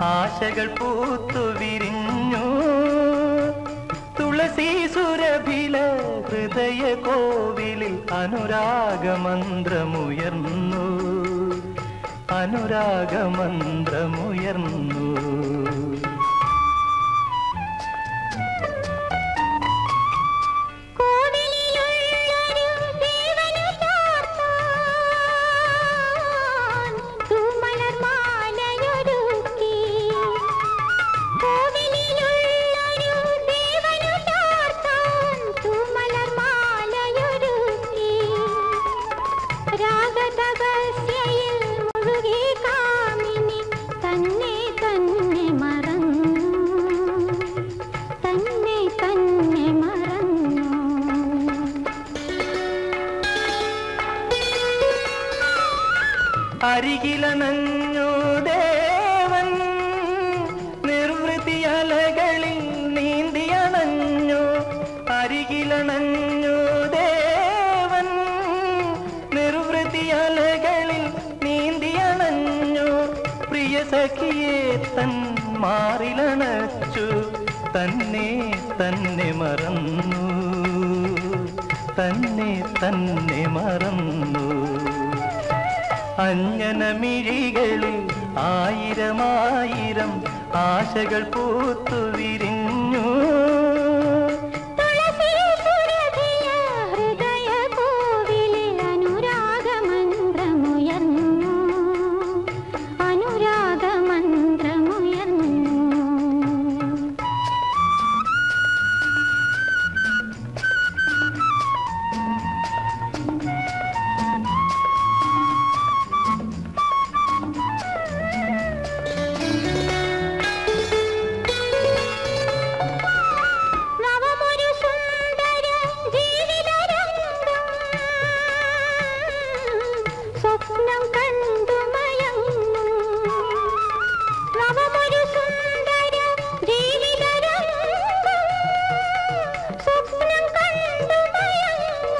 ആശകൾ പൂത്തു വിരിഞ്ഞു തുളസി സുരഭില ഹൃദയ കോവിലിൽ അനുരാഗമന്ത്രമുയർന്നു അനുരാഗമന്ത്രമുയർന്നു കോവിലിലുള്ളൊരു ദേവനു ചാർത്താൻ തൂമലർമാലയൊരുക്കി. കോവിലിലുള്ളൊരു ദേവനു ചാർത്താൻ തൂമലർമാലയൊരുക്കി. രാഗതപസ്യയിൽ മുഴുകി കാമിനി തന്നെ തന്നെ മറന്നു തന്നെ തന്നെ മറന്നു അരികിലണഞ്ഞു ദേവൻ നിർവൃതി അലകളിൽ നീന്തിയണഞ്ഞു അരികിലണഞ്ഞു ദേവൻ നിർവൃതി അലകളിൽ നീന്തിയണഞ്ഞു പ്രിയ സഖിയെ തൻ മാറിലണച്ചു തന്നെ തന്നെ മറന്നു തന്നെ തന്നെ മറന്നു അഞ്ജനമിഴികളിൽ ആയിരമായിരം ആശകൾ പൂത്തു വിരിഞ്ഞു തുളസി സുരഭിയ ഹൃദയ കോവിലിൽ അനുരാഗമന്ത്രമുയർന്നു അനുരാഗമന്ത്രമുയർന്നു നവമൊരു സുന്ദര ജീവിതരംഗം സ്വപ്നം കണ്ടു മയങ്ങും നവമൊരു സുന്ദര ജീവിതരംഗം സ്വപ്നം കണ്ടു മയങ്ങും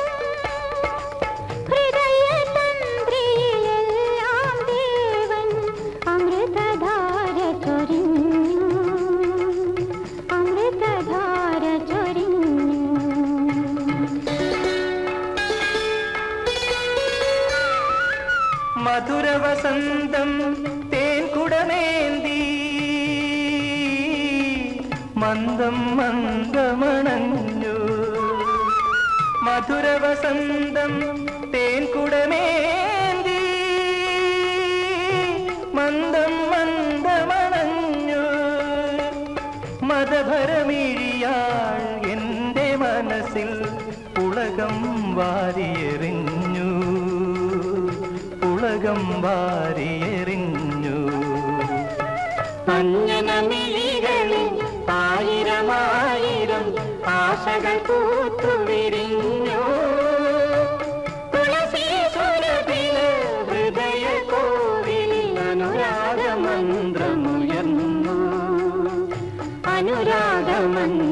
ഹൃദയതന്ത്രിയിലെല്ലാം ദേവൻ അമൃതധാര ചൊരിഞ്ഞു അമൃതധാര ചൊരിഞ്ഞു മധുര വസന്തം തേൻ കുടമേന്തി മന്ദം മന്ദമണഞ്ഞു മധുര വസന്തം തേൻ കുടമേന്തി മന്ദം മന്ദമണഞ്ഞു മതഭരമിഴിയാൾ എന്റെ മനസ്സിൽ പുളകം വാരിയെറിഞ്ഞു പുളകം വാരിയെറിഞ്ഞു അഞ്ജനമിഴികളിൽ ആയിരമായിരം ആശകൾ പൂത്തു വിരിഞ്ഞു തുളസി സുരഭില ഹൃദയ കോവിലിൽ അനുരാഗമന്ത്രമുയർന്നു അനുരാഗമന്ത്രമുയർന്നു